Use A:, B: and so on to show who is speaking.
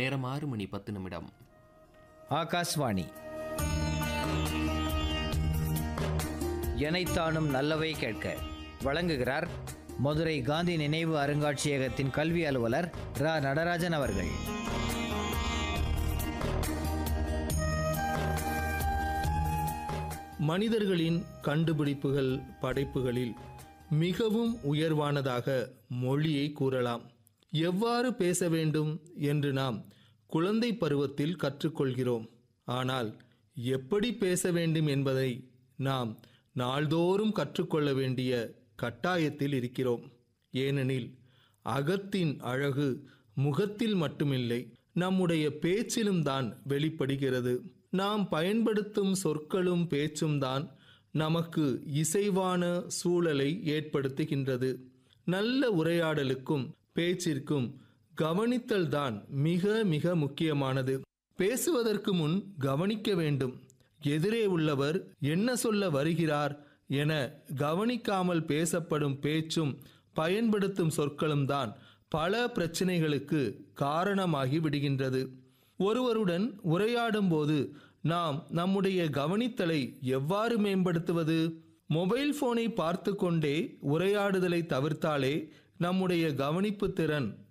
A: நேரம் ஆறு மணி பத்து நிமிடம்
B: ஆகாஷ்வாணி எனைத்தானும் நல்லவை கேட்க வழங்குகிறார் மதுரை காந்தி நினைவு அருங்காட்சியகத்தின் கல்வி அலுவலர் ரா நடராஜன் அவர்கள்
C: மனிதர்களின் கண்டுபிடிப்புகள் படைப்புகளில் மிகவும் உயர்வானதாக மொழியை கூறலாம் எவ்வாறு பேச வேண்டும் என்று நாம் குழந்தை பருவத்தில் கற்றுக்கொள்கிறோம் ஆனால் எப்படி பேச வேண்டும் என்பதை நாம் நாள்தோறும் கற்றுக்கொள்ள வேண்டிய கட்டாயத்தில் இருக்கிறோம் ஏனெனில் அகத்தின் அழகு முகத்தில் மட்டுமில்லை நம்முடைய பேச்சிலும் தான் வெளிப்படுகிறது நாம் பயன்படுத்தும் சொற்களும் பேச்சும் தான் நமக்கு இசைவான சூழலை ஏற்படுத்துகின்றது நல்ல உரையாடலுக்கும் பேச்சிற்கும் கவனித்தல் தான் மிக மிக முக்கியமானது பேசுவதற்கு முன் கவனிக்க வேண்டும் எதிரே உள்ளவர் என்ன சொல்ல வருகிறார் என கவனிக்காமல் பேசப்படும் பேச்சும் பயன்படுத்தும் சொற்களும் தான் பல பிரச்சனைகளுக்கு காரணமாகி விடுகின்றது ஒருவருடன் உரையாடும் போது நாம் நம்முடைய கவனித்தலை எவ்வாறு மேம்படுத்துவது மொபைல் போனை பார்த்து கொண்டே உரையாடுதலை தவிர்த்தாலே நம்முடைய கவனிப்பு திறன்